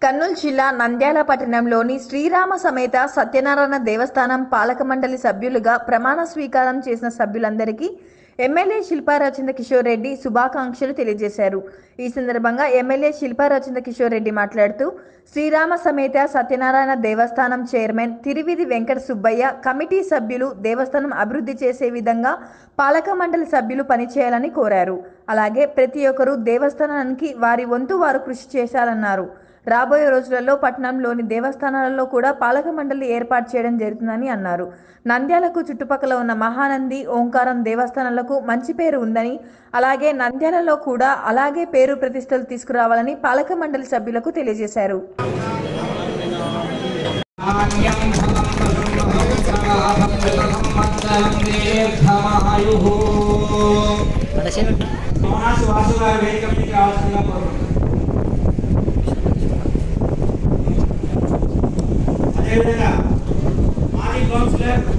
కర్నూలు జిల్లా నంద్యాల పట్టణంలోని శ్రీరామ సమేత సత్యనారాయణ దేవస్థానం పాలక మండలి సభ్యులుగా ప్రమాణ స్వీకారం చేసిన సభ్యులందరికీ ఎమ్మెల్యే శిల్పారాచంద్ర కిషోర్ రెడ్డి శుభాకాంక్షలు తెలియజేశారు ఈ సందర్భంగా ఎమ్మెల్యే శిల్పారాచంద్ర కిషోర్ రెడ్డి మాట్లాడుతూ శ్రీరామ సమేత సత్యనారాయణ దేవస్థానం చైర్మన్ తిరువిధి వెంకట సుబ్బయ్య కమిటీ సభ్యులు దేవస్థానం అభివృద్ధి చేసే విధంగా పాలక మండలి సభ్యులు పనిచేయాలని కోరారు అలాగే ప్రతి ఒక్కరూ దేవస్థానానికి వారి వంతు వారు కృషి చేశారన్నారు రాబోయే రోజులలో పట్టణంలోని దేవస్థానాలలో కూడా పాలక మండలి ఏర్పాటు చేయడం జరుగుతుందని అన్నారు నంద్యాలకు చుట్టుపక్కల ఉన్న మహానంది ఓంకారం దేవస్థానాలకు మంచి పేరు ఉందని అలాగే నంద్యాలలో కూడా అలాగే పేరు ప్రతిష్టలు తీసుకురావాలని పాలక మండలి సభ్యులకు తెలియజేశారు అదేవిధంగా మాజీ కౌన్సిలర్